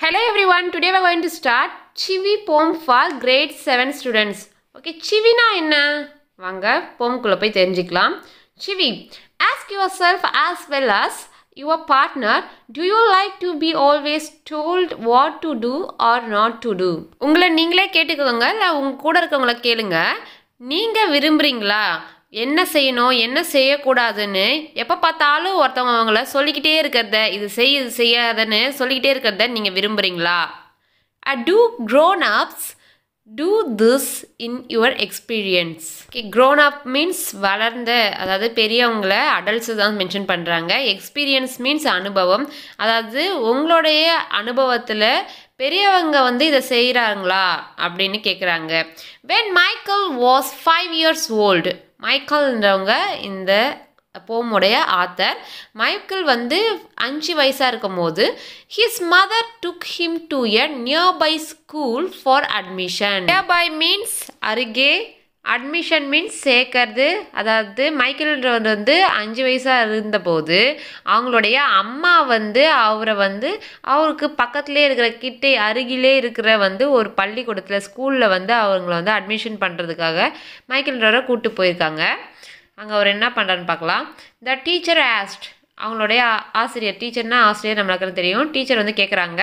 Hello everyone, today we are going to start Chivi poem for grade 7 students. Okay, Chiviனா என்ன வாங்க போம்குள்ளே போய் தெரிஞ்சுக்கலாம் Chivi, ask yourself as well as your partner, do you like to be always told what to do or not to do? உங்களை நீங்களே கேட்டுக்கோங்க இல்லை உங்க கூட இருக்கவங்கள கேளுங்க நீங்கள் விரும்புகிறீங்களா என்ன செய்யணும் என்ன செய்யக்கூடாதுன்னு எப்போ பார்த்தாலும் ஒருத்தவங்க அவங்கள சொல்லிக்கிட்டே இருக்கிறத இது செய் இது செய்யாதன்னு சொல்லிக்கிட்டே இருக்கிறத நீங்கள் விரும்புகிறீங்களா do grown ups do this in your experience okay grown up means வளர்ந்த அதாவது பெரியவங்கள அடல்ட்ஸு தான் மென்ஷன் பண்ணுறாங்க எக்ஸ்பீரியன்ஸ் மீன்ஸ் அனுபவம் அதாவது உங்களுடைய அனுபவத்தில் பெரியவங்க வந்து இதை செய்கிறாங்களா அப்படின்னு கேட்குறாங்க when Michael was five years old மைக்கேல்ன்றவங்க இந்த போமுடைய ஆத்தர் மைக்கேல் வந்து அஞ்சு வயசாக இருக்கும் போது his mother took him to a nearby school for admission nearby means அருகே அட்மிஷன் மீன்ஸ் சேர்க்கறது அதாவது மைக்கேல்ன்றவர் வந்து அஞ்சு வயசாக இருந்தபோது அவங்களுடைய அம்மா வந்து அவரை வந்து அவருக்கு பக்கத்துலேயே இருக்கிற கிட்டே அருகிலே இருக்கிற வந்து ஒரு பள்ளிக்கூடத்தில் ஸ்கூலில் வந்து அவங்கள வந்து அட்மிஷன் பண்ணுறதுக்காக மைக்கேல்ன்றவரை கூப்பிட்டு போயிருக்காங்க அங்கே அவர் என்ன பண்ணுறான்னு பார்க்கலாம் த டீச்சர் ஆஸ்ட் அவங்களுடைய ஆசிரியர் டீச்சர்னா ஆசிரியர் நம்மளுக்கு தெரியும் டீச்சர் வந்து கேட்குறாங்க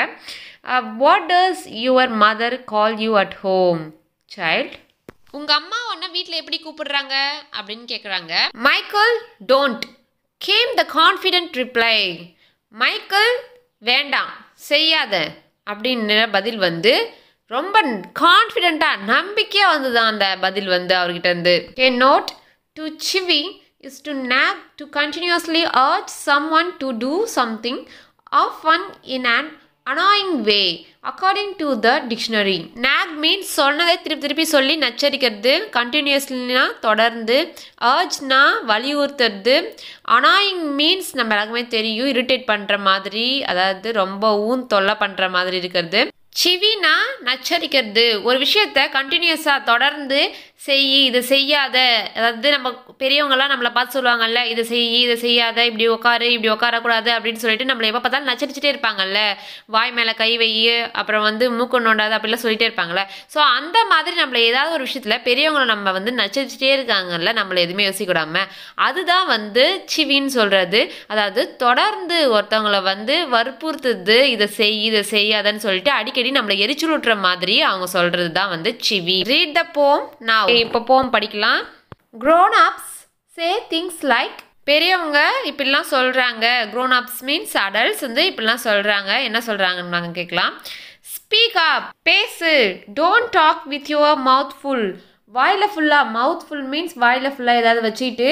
what does your mother call you at home child உங்கள் அம்மா உன்ன வீட்டில் எப்படி கூப்பிடுறாங்க அப்படின்னு கேட்குறாங்க Michael don't came the confident reply Michael வேண்டாம் செய்யாத அப்படின்ற பதில் வந்து ரொம்ப கான்ஃபிடெண்ட்டாக நம்பிக்கையாக வந்தது அந்த பதில் வந்து அவர்கிட்ட இருந்து a note to CV is to nag to continuously urge someone to do something often in an annoying way according to the dictionary nag means சொன்னதை திருப்பி திருப்பி சொல்லி நச்சரிக்கிறது கண்டினியூஸ்லினா தொடர்ந்து அர்ஜ்னா வலியுறுத்துறது அனாயிங் மீன்ஸ் நம்ம எல்லாருக்குமே தெரியும் இரிட்டேட் பண்ணுற மாதிரி அதாவது ரொம்பவும் தொல்லை பண்ணுற மாதிரி இருக்கிறது சிவினா நச்சரிக்கிறது ஒரு விஷயத்த கண்டினியூஸாக தொடர்ந்து செய் இதை செய்யாத அதாவது நம்ம பெரியவங்களாம் நம்மளை பார்த்து சொல்லுவாங்கல்ல இதை செய் இதை செய்யாத இப்படி உட்காரு இப்படி உட்காரக்கூடாது அப்படின்னு சொல்லிட்டு நம்மளை எப்போ பார்த்தாலும் நச்சரிச்சுட்டே இருப்பாங்கல்ல வாய் மேலே கை வை அப்புறம் வந்து மூக்கு நோண்டாது அப்படிலாம் சொல்லிட்டே இருப்பாங்கல்ல ஸோ அந்த மாதிரி நம்மளை ஏதாவது ஒரு விஷயத்தில் பெரியவங்களை நம்ம வந்து நச்சரிச்சுட்டே இருக்காங்கல்ல நம்மளை எதுவுமே யோசிக்கூடாம அதுதான் வந்து சிவின்னு சொல்கிறது அதாவது தொடர்ந்து ஒருத்தவங்களை வந்து வற்புறுத்துது இதை செய் இதை செய்யாதன்னு சொல்லிட்டு அடிக்கடி நம்மளை எரிச்சுருட்டுற மாதிரி அவங்க சொல்கிறது தான் வந்து சிவி ரீட் த போம் நான் இப்போ போம் படிக்கலாம் grown ups say things like பெரியவங்க இப்படிலாம் சொல்கிறாங்க க்ரோன் அப்ஸ் மீன்ஸ் அடல்ட்ஸ் வந்து இப்படிலாம் சொல்கிறாங்க என்ன சொல்கிறாங்கன்னு நாங்கள் கேட்கலாம் ஸ்பீக் அப் பேசு don't talk with your mouth full வாயில் ஃபுல்லாக மவுத் ஃபுல் மீன்ஸ் வாயில் ஃபுல்லாக ஏதாவது வச்சுட்டு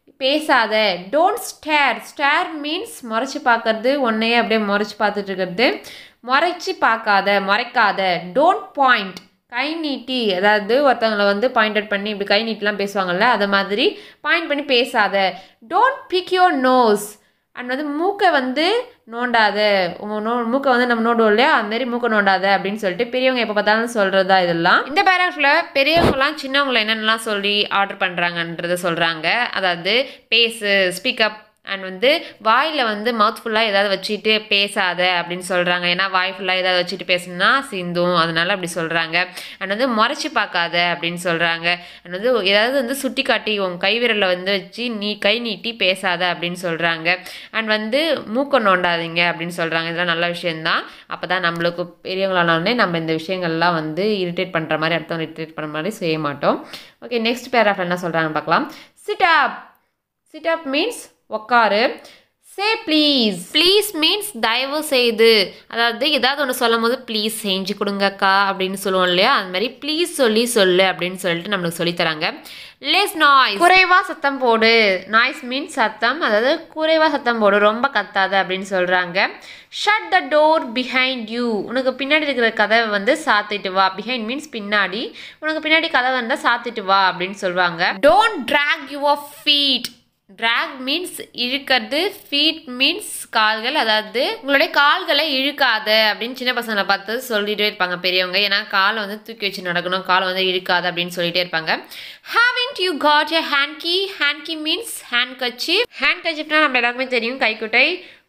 பேசாத டோன்ட் ஸ்டேர் ஸ்டேர் மீன்ஸ் முறைச்சி பார்க்கறது உன்னையே அப்படியே முறைச்சி பார்த்துட்டு இருக்கிறது முறைச்சி பார்க்காத முறைக்காத டோன்ட் பாயிண்ட் கை நீட்டி அதாவது ஒருத்தவங்களை வந்து பாயிண்ட் அவுட் பண்ணி இப்படி கை நீட்டிலாம் பேசுவாங்கள்ல அதை மாதிரி பாயிண்ட் பண்ணி பேசாத don't pick your nose and வந்து மூக்கை வந்து நோண்டாத உங்கள் நோ மூக்கை வந்து நம்ம நோண்டுவோம் இல்லையா அதுமாரி மூக்கை நோண்டாத அப்படின்னு சொல்லிட்டு பெரியவங்க எப்போ பார்த்தாலும் சொல்கிறதா இதெல்லாம் இந்த பேராகிராஃபில் பெரியவங்களாம் சின்னவங்களை என்னென்னலாம் சொல்லி ஆர்டர் பண்ணுறாங்கன்றத சொல்கிறாங்க அதாவது பேசு ஸ்பீக்கப் அண்ட் வந்து வாயில் வந்து மவுத் ஃபுல்லாக ஏதாவது வச்சுட்டு பேசாத அப்படின்னு சொல்கிறாங்க ஏன்னா வாய் ஃபுல்லாக ஏதாவது வச்சுட்டு பேசணும்னா சிந்தும் அதனால அப்படி சொல்கிறாங்க அண்ட் வந்து முறைச்சி பார்க்காத அப்படின்னு சொல்கிறாங்க அண்ட் வந்து ஏதாவது வந்து சுட்டி காட்டி உன் கை விரலை வந்து வச்சு நீ கை நீட்டி பேசாத அப்படின்னு சொல்கிறாங்க அண்ட் வந்து மூக்க நோண்டாதீங்க அப்படின்னு சொல்கிறாங்க இதெல்லாம் நல்ல விஷயந்தான் அப்போ தான் நம்மளுக்கு பெரியவங்களானே நம்ம இந்த விஷயங்கள்லாம் வந்து இரிட்டேட் பண்ணுற மாதிரி அடுத்தவங்க இரிட்டேட் பண்ணுற மாதிரி செய்ய மாட்டோம் ஓகே நெக்ஸ்ட் பேராஃப் என்ன சொல்கிறாங்கன்னு பார்க்கலாம் sit up sit up means உக்காரு சே ப்ளீஸ் ப்ளீஸ் மீன்ஸ் தயவு செய்து அதாவது ஏதாவது ஒன்று சொல்லும் போது ப்ளீஸ் செஞ்சு கொடுங்கக்கா அப்படின்னு சொல்லுவோம் இல்லையா அந்த மாதிரி ப்ளீஸ் சொல்லி சொல்லு அப்படின்னு சொல்லிட்டு நம்மளுக்கு சொல்லித்தராங்க லெஸ் நாய்ஸ் குறைவாக சத்தம் போடு நாய்ஸ் மீன்ஸ் சத்தம் அதாவது குறைவாக சத்தம் போடு ரொம்ப கத்தாத அப்படின்னு சொல்கிறாங்க shut the door behind you உனக்கு பின்னாடி இருக்கிற கதவை வந்து சாத்திட்டு வா பிஹைண்ட் மீன்ஸ் பின்னாடி உனக்கு பின்னாடி கதவை இருந்தால் சாத்திட்டு வா அப்படின்னு சொல்லுவாங்க don't drag your feet drag means இழுக்கிறது ஃபீட் மீன்ஸ் கால்கள் அதாவது உங்களுடைய கால்களை இழுக்காத அப்படின்னு சின்ன பசங்களை பார்த்து சொல்லிட்டே இருப்பாங்க பெரியவங்க ஏன்னா காலை வந்து தூக்கி வச்சு நடக்கணும் காலை வந்து இழுக்காத அப்படின்னு சொல்லிட்டே இருப்பாங்க haven't you got a handkerchief handkerchief means handkerchief ஹேண்ட் கச்சிப்னா நம்ம எல்லாருக்குமே தெரியும் கைக்குட்டை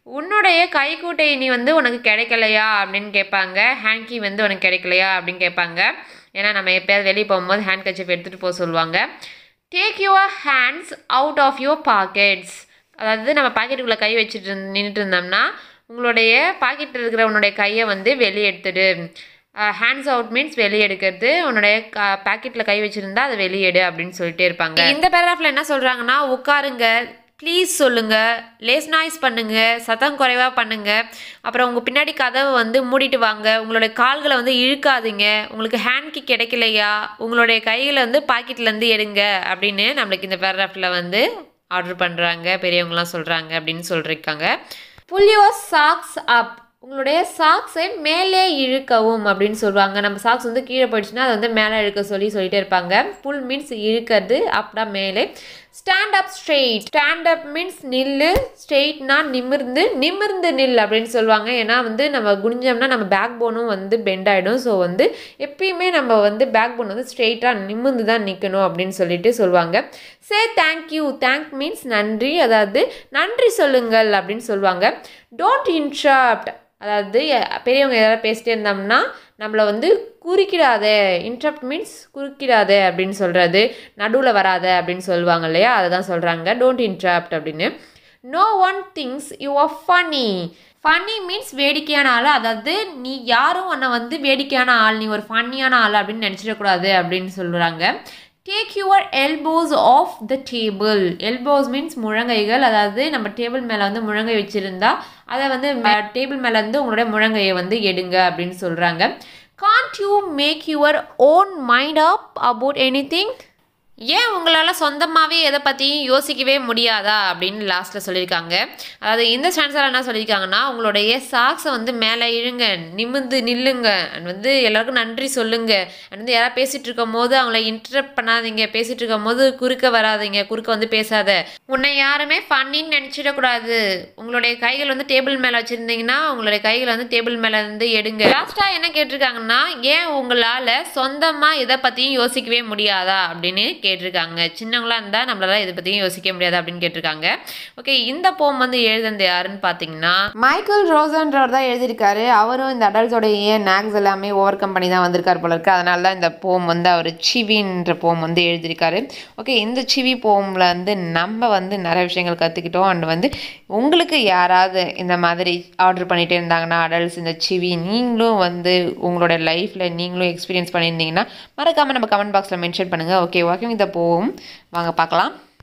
உன்னுடைய கைக்கூட்டை நீ வந்து உனக்கு கிடைக்கலையா அப்படின்னு கேட்பாங்க ஹேண்ட்கி வந்து உனக்கு கிடைக்கலையா அப்படின்னு கேட்பாங்க ஏன்னா நம்ம எப்போயாவது வெளியே போகும்போது ஹேண்ட் கச்சிப் எடுத்துகிட்டு போக சொல்லுவாங்க take your hands out of your pockets அதாவது நம்ம பாக்கெட்டுக்குள்ளே கை வச்சுட்டு இருந் நின்றுட்டு இருந்தோம்னா உங்களுடைய பாக்கெட்டில் இருக்கிற உன்னுடைய கையை வந்து வெளியே எடுத்துடு ஹேண்ட்ஸ் அவுட் மீன்ஸ் வெளியே எடுக்கிறது உன்னுடைய பாக்கெட்டில் கை வச்சுருந்தா அதை வெளியெடு அப்படின்னு சொல்லிட்டே இருப்பாங்க இந்த பேராகிராஃபில் என்ன சொல்கிறாங்கன்னா உட்காருங்க ப்ளீஸ் சொல்லுங்க லேஸ் நாய்ஸ் பண்ணுங்க சத்தம் குறைவாக பண்ணுங்க அப்புறம் உங்கள் பின்னாடி கதவை வந்து மூடிட்டு வாங்க உங்களுடைய கால்களை வந்து இழுக்காதீங்க உங்களுக்கு ஹேண்ட் கிக் கிடைக்கலையா உங்களுடைய கைகளை வந்து பாக்கெட்லேருந்து எடுங்க அப்படின்னு நம்மளுக்கு இந்த பேராகிராஃபில் வந்து ஆர்டர் பண்ணுறாங்க பெரியவங்களாம் சொல்கிறாங்க அப்படின்னு சொல்லியிருக்காங்க புல் யுவர் சாக்ஸ் அப் உங்களுடைய சாக்ஸை மேலே இழுக்கவும் அப்படின்னு சொல்லுவாங்க நம்ம சாக்ஸ் வந்து கீழே போயிடுச்சுன்னா அதை வந்து மேலே இழுக்க சொல்லி சொல்லிட்டே இருப்பாங்க புல் மீன்ஸ் இழுக்கிறது அப்டா மேலே stand up straight stand up means நில்லு ஸ்ட்ரெயிட்னா நிமிர்ந்து நிமிர்ந்து நில் அப்படின்னு சொல்லுவாங்க ஏன்னா வந்து நம்ம குனிஞ்சோம்னா நம்ம பேக் போனும் வந்து பெண்ட் ஆகிடும் ஸோ வந்து எப்பயுமே நம்ம வந்து பேக் போன் வந்து ஸ்ட்ரெயிட்டாக நிமிர்ந்து தான் நிற்கணும் அப்படின்னு சொல்லிட்டு சொல்லுவாங்க சே தேங்க்யூ தேங்க் மீன்ஸ் நன்றி அதாவது நன்றி சொல்லுங்கள் அப்படின்னு சொல்லுவாங்க டோன்ட் இன்ட்ரப்ட் அதாவது பெரியவங்க யாராவது பேசிட்டே இருந்தோம்னா நம்மளை வந்து குறுக்கிடாத இன்ட்ரப்ட் மீன்ஸ் குறுக்கிடாத அப்படின்னு சொல்கிறது நடுவில் வராத அப்படின்னு சொல்லுவாங்க இல்லையா அதை தான் சொல்கிறாங்க டோன்ட் இன்ட்ரப்ட் அப்படின்னு no one thinks you are funny funny means வேடிக்கையான ஆள் அதாவது நீ யாரும் உன்னை வந்து வேடிக்கையான ஆள் நீ ஒரு ஃபன்னியான ஆள் அப்படின்னு நினச்சிடக்கூடாது அப்படின்னு சொல்கிறாங்க take your elbows off the table elbows means முழங்கைகள் அதாவது நம்ம டேபிள் மேலே வந்து முழங்கை வச்சுருந்தா அதை வந்து டேபிள் மேலே வந்து உங்களுடைய முழங்கையை வந்து எடுங்க அப்படின்னு சொல்கிறாங்க can't you make your own mind up about anything ஏன் உங்களால் சொந்தமாகவே எதை பற்றியும் யோசிக்கவே முடியாதா அப்படின்னு லாஸ்ட்டில் சொல்லியிருக்காங்க அதாவது இந்த ஸ்டான்ஸில் என்ன சொல்லியிருக்காங்கன்னா உங்களுடைய சாக்ஸை வந்து மேலே இழுங்க நிமிந்து நில்லுங்க அண்ட் வந்து எல்லாருக்கும் நன்றி சொல்லுங்க அண்ட் வந்து யாராவது பேசிகிட்டு இருக்கும் போது அவங்கள இன்டரப்ட் பண்ணாதீங்க பேசிகிட்டு இருக்கும் போது குறுக்க வராதீங்க குறுக்க வந்து பேசாத உன்னை யாருமே ஃபன்னின்னு நினச்சிடக்கூடாது உங்களுடைய கைகள் வந்து டேபிள் மேலே வச்சுருந்தீங்கன்னா உங்களுடைய கைகளை வந்து டேபிள் மேலே இருந்து எடுங்க லாஸ்ட்டாக என்ன கேட்டிருக்காங்கன்னா ஏன் உங்களால் சொந்தமாக இதை பற்றியும் யோசிக்கவே முடியாதா அப்படின்னு கேட்டிருக்காங்க சின்னவங்களா இருந்தால் நம்மளால இதை பற்றியும் யோசிக்க முடியாது அப்படின்னு கேட்டிருக்காங்க ஓகே இந்த போம் வந்து எழுதுனது யாருன்னு பார்த்தீங்கன்னா மைக்கேல் ரோசன்றவர் தான் எழுதியிருக்காரு அவரும் இந்த அடல்ட்ஸோடைய நாக்ஸ் எல்லாமே ஓவர் கம் பண்ணி தான் வந்திருக்காரு போல இருக்கு அதனால தான் இந்த போம் வந்து அவர் சிவின்ற போம் வந்து எழுதியிருக்காரு ஓகே இந்த சிவி போமில் வந்து நம்ம வந்து நிறைய விஷயங்கள் கற்றுக்கிட்டோம் அண்ட் வந்து உங்களுக்கு யாராவது இந்த மாதிரி ஆர்டர் பண்ணிகிட்டே இருந்தாங்கன்னா அடல்ட்ஸ் இந்த சிவி நீங்களும் வந்து உங்களோட லைஃப்பில் நீங்களும் எக்ஸ்பீரியன்ஸ் பண்ணியிருந்தீங்கன்னா மறக்காமல் நம்ம கமெண்ட் பாக்ஸில் மென்ஷன் பண்ணுங்கள் ஓகே வாக்கிங் இதை போவோம் வாங்க பார்க்கலாம்